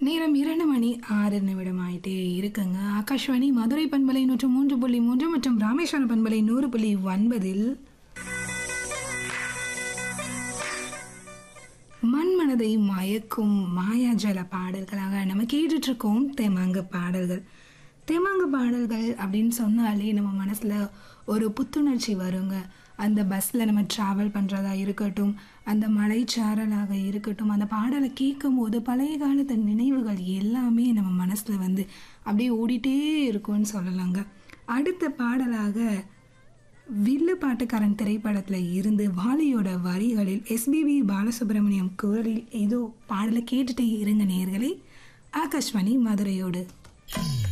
நேரம் இரண்டு மணி ஆறு நிமிடம் ஆயிட்டே இருக்குங்க ஆகாஷ்வாணி மதுரை பண்பலை நூற்று மூன்று புள்ளி மூன்று மற்றும் ராமேஸ்வரம் பண்பலை நூறு புள்ளி ஒன்பதில் மண்மனதை மயக்கும் மாயாஜல பாடல்களாக நம்ம கேட்டுட்டு இருக்கோம் தேமாங்க பாடல்கள் தேமாங்க பாடல்கள் அப்படின்னு சொன்னாலே நம்ம மனசில் ஒரு புத்துணர்ச்சி வருங்க அந்த பஸ்ஸில் நம்ம ட்ராவல் பண்ணுறதா இருக்கட்டும் அந்த மலைச்சாரலாக இருக்கட்டும் அந்த பாடலை கேட்கும் போது பழைய காலத்து நினைவுகள் எல்லாமே நம்ம மனசில் வந்து அப்படியே ஓடிட்டே இருக்கும்னு சொல்லலாங்க அடுத்த பாடலாக வில்லு பாட்டுக்காரன் திரைப்படத்தில் இருந்து வாலியோட வரிகளில் எஸ்பிபி பாலசுப்ரமணியம் குரலில் ஏதோ பாடலை கேட்டுட்டே இருங்க நேர்களே ஆகாஷ்வாணி மதுரையோடு